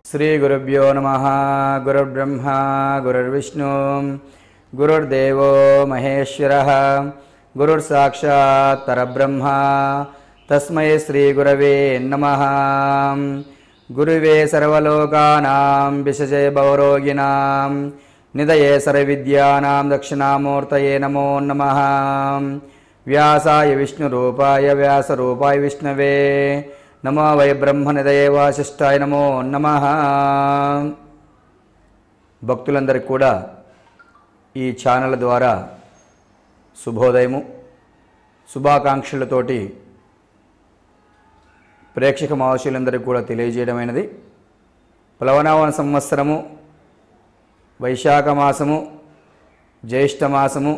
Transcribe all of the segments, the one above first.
శ్రీగురుభ్యో నమ గురుర్బ్రహ్మ గురుర్విష్ణు గురుర్దేవో మహేశ్వర గురుర్సాక్షాత్ పరబ్రహ్మ తస్మై శ్రీగురవే నమ గురువే సర్వలోకానాం విశజే భవరోగిణాం నిదయే సర్వవిద్యానాం దక్షిణామూర్తయే నమో నమ వ్యాసాయ విష్ణురూపాయ వ్యాసరూపాయ విష్ణవే నమో వై బ్రహ్మనిదయే వాసిష్టాయ నమో నమ భక్తులందరికీ కూడా ఈ ఛానల్ ద్వారా శుభోదయము శుభాకాంక్షలతోటి ప్రేక్షక మహర్షులందరికీ కూడా తెలియజేయడమైనది ప్లవనావన సంవత్సరము వైశాఖ మాసము జ్యేష్ఠ మాసము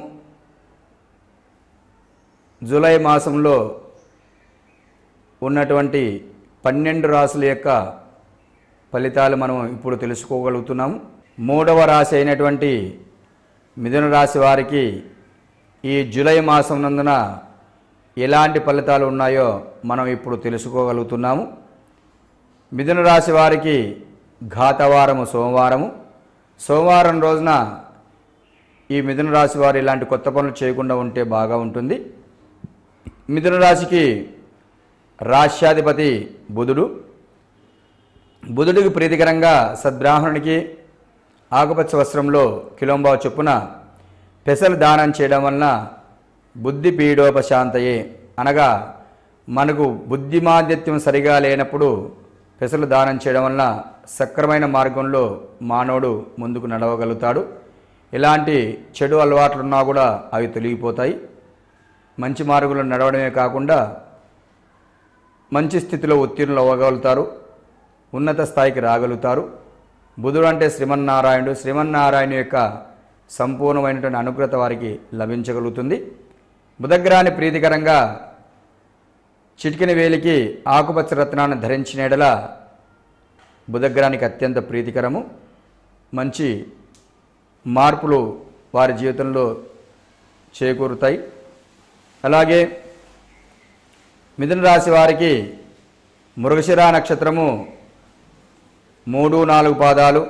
జూలై మాసంలో ఉన్నటువంటి పన్నెండు రాసుల యొక్క ఫలితాలు మనం ఇప్పుడు తెలుసుకోగలుగుతున్నాము మూడవ రాశి అయినటువంటి మిథున రాశి వారికి ఈ జూలై మాసం నందున ఎలాంటి ఫలితాలు ఉన్నాయో మనం ఇప్పుడు తెలుసుకోగలుగుతున్నాము మిథున రాశి వారికి ఘాతవారము సోమవారము సోమవారం రోజున ఈ మిథున రాశి వారు ఇలాంటి కొత్త పనులు చేయకుండా ఉంటే బాగా ఉంటుంది మిథున రాశికి రాష్ట్రాధిపతి బుధుడు బుధుడికి ప్రీతికరంగా సద్బ్రాహ్మణునికి ఆకుపచ్చ వస్త్రంలో కిలోంబావ చొప్పున పెసలు దానం చేయడం వలన బుద్ధి పీడోపశాంతయే అనగా మనకు బుద్ధిమాధ్యత్యం సరిగా లేనప్పుడు పెసలు దానం చేయడం వలన సక్రమైన మార్గంలో మానవుడు ముందుకు నడవగలుగుతాడు ఇలాంటి చెడు అలవాట్లున్నా కూడా అవి తొలగిపోతాయి మంచి మార్గంలో నడవడమే కాకుండా మంచి స్థితిలో ఉత్తీర్ణులు అవ్వగలుగుతారు ఉన్నత స్థాయికి రాగలుగుతారు బుధుడు అంటే శ్రీమన్నారాయణుడు శ్రీమన్నారాయణ యొక్క సంపూర్ణమైనటువంటి అనుగ్రత వారికి లభించగలుగుతుంది బుధగ్రహాన్ని ప్రీతికరంగా చిటికిన వేలికి ఆకుపచ్చ రత్నాన్ని ధరించిన ఎడల బుధగ్రహానికి అత్యంత ప్రీతికరము మంచి మార్పులు వారి జీవితంలో చేకూరుతాయి అలాగే మిథున రాశి వారికి మృగశిరా నక్షత్రము మూడు నాలుగు పాదాలు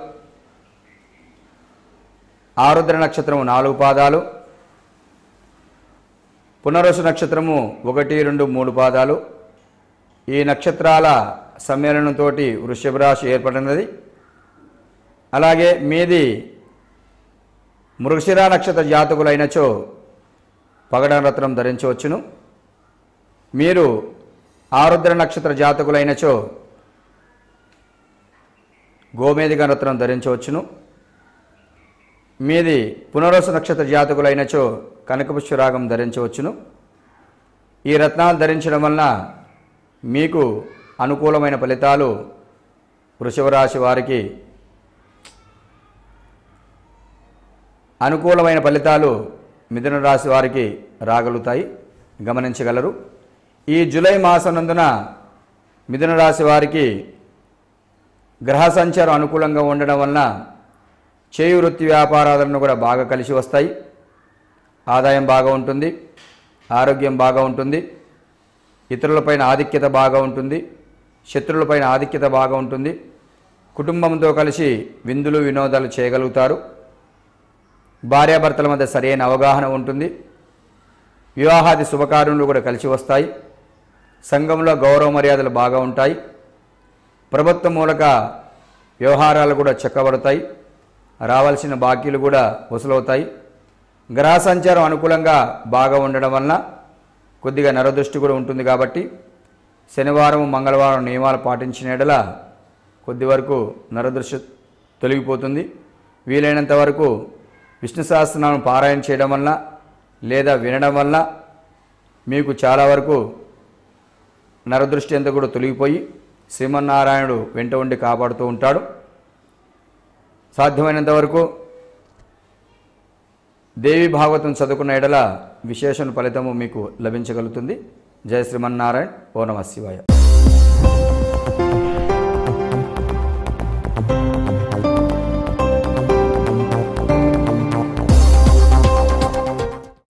ఆరుద్ర నక్షత్రము నాలుగు పాదాలు పునరుసు నక్షత్రము ఒకటి రెండు మూడు పాదాలు ఈ నక్షత్రాల సమ్మేళనంతో వృషభ రాశి ఏర్పడినది అలాగే మీది మృగశిరా నక్షత్ర జాతకులైనచో పగడం రత్నం ధరించవచ్చును మీరు ఆరుద్ర నక్షత్ర జాతకులైనచో గోమేధిక రత్నం ధరించవచ్చును మీది పునరోస నక్షత్ర జాతకులైనచో కనకపుష్పరాగం ధరించవచ్చును ఈ రత్నాలు ధరించడం వలన మీకు అనుకూలమైన ఫలితాలు వృషభ రాశి వారికి అనుకూలమైన ఫలితాలు మిథున రాశి వారికి రాగలుగుతాయి గమనించగలరు ఈ జూలై మాసం నందున మిథున రాశి వారికి గ్రహ సంచారం అనుకూలంగా ఉండడం వలన చేయి వృత్తి వ్యాపారాలను కూడా బాగా కలిసి వస్తాయి ఆదాయం బాగా ఉంటుంది ఆరోగ్యం బాగా ఉంటుంది ఇతరులపైన ఆధిక్యత బాగా ఉంటుంది శత్రువులపైన ఆధిక్యత బాగా ఉంటుంది కుటుంబంతో కలిసి విందులు వినోదాలు చేయగలుగుతారు భార్యాభర్తల మధ్య సరైన అవగాహన ఉంటుంది వివాహాది శుభకార్యములు కూడా కలిసి వస్తాయి సంఘంలో గౌరవ మర్యాదలు బాగా ఉంటాయి ప్రభుత్వం మూలక వ్యవహారాలు కూడా చక్కబడతాయి రావాల్సిన బాకీలు కూడా వసూలవుతాయి గ్రహ సంచారం అనుకూలంగా బాగా ఉండడం వలన కొద్దిగా నరదృష్టి కూడా ఉంటుంది కాబట్టి శనివారం మంగళవారం నియమాలు పాటించిన ఎడల కొద్ది వరకు నరదృష్టి తొలగిపోతుంది వీలైనంత వరకు విష్ణు సహస్రనామం పారాయణ చేయడం వలన లేదా వినడం వలన మీకు చాలా వరకు నరదృష్టి అంతా కూడా తొలగిపోయి శ్రీమన్నారాయణుడు వెంట ఉండి కాపాడుతూ ఉంటాడు సాధ్యమైనంత వరకు దేవి భాగవతం చదువుకున్న ఎడల విశేషణ ఫలితము మీకు లభించగలుగుతుంది జయ శ్రీమన్నారాయణ ఓ నమ శివాయ